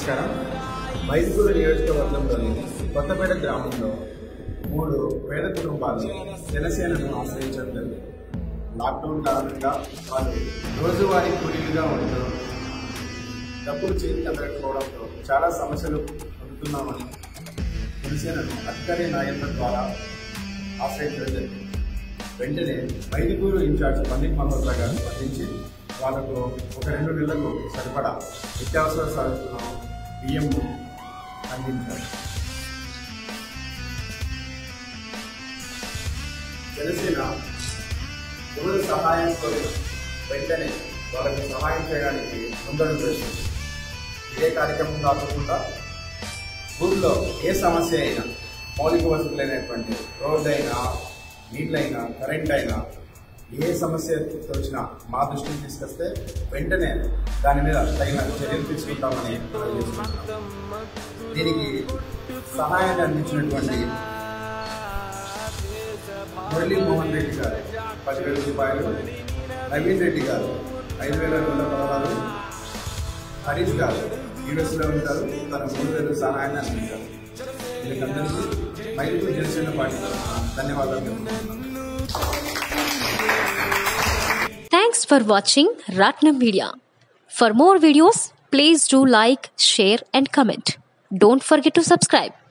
నమస్కారం మైదుకూరు నియోజకవర్గంలోని కొత్తపేట గ్రామంలో మూడు పేద కుటుంబాలు జనసేనను ఆశ్రయించడం జరిగింది లాక్డౌన్ కారణంగా వాళ్ళు రోజువారీ కూలీలుగా ఉంటూ డబ్బులు చేతికి అందకపోవడంతో చాలా సమస్యలు పొందుతున్నామని జనసేనను అధికారి నాయకుల ద్వారా ఆశ్రయించడం జరిగింది వెంటనే మైదుకూరు ఇన్ఛార్జ్ పండిత్ మల్హోత్రా గారు స్పందించి వాళ్ళకు ఒక రెండు నెలలకు సరిపడా నిత్యావసర సరుకులను బియ్యం అందించారు జనసేన ఎవరి సహాయంతో వెంటనే వాళ్ళకి సహాయం చేయడానికి ముందడుగు వేస్తుంది ఇదే కార్యక్రమం కాకుండా ఊర్లో ఏ సమస్య అయినా మౌలిక వసతులైనటువంటి రోడ్ అయినా నీళ్ళైనా కరెంట్ అయినా ఏ సమస్య వచ్చినా మా దృష్టికి తీసుకొస్తే వెంటనే దాని మీద తగిన చర్యలు తీసుకుంటామని తెలియజేస్తున్నాం. దీనికి సహాయాన్ని అందించినటువంటి మురళీ మోహన్ రెడ్డి గారు పదివేల రూపాయలు నవీన్ రెడ్డి గారు ఐదు వేల రెండు వందల పదహారు హరీష్ గారు యూఎస్లో ఉంటారు తన మూడు వేలు సహాయాన్ని అందించారు వీళ్ళకందరికీ మైలుకు జనసేన పార్టీ తరఫున ధన్యవాదాలు తెలుపుతున్నాను. Thanks for watching Ratnam Media. For more videos, please do like, share, and comment. Don't forget to subscribe.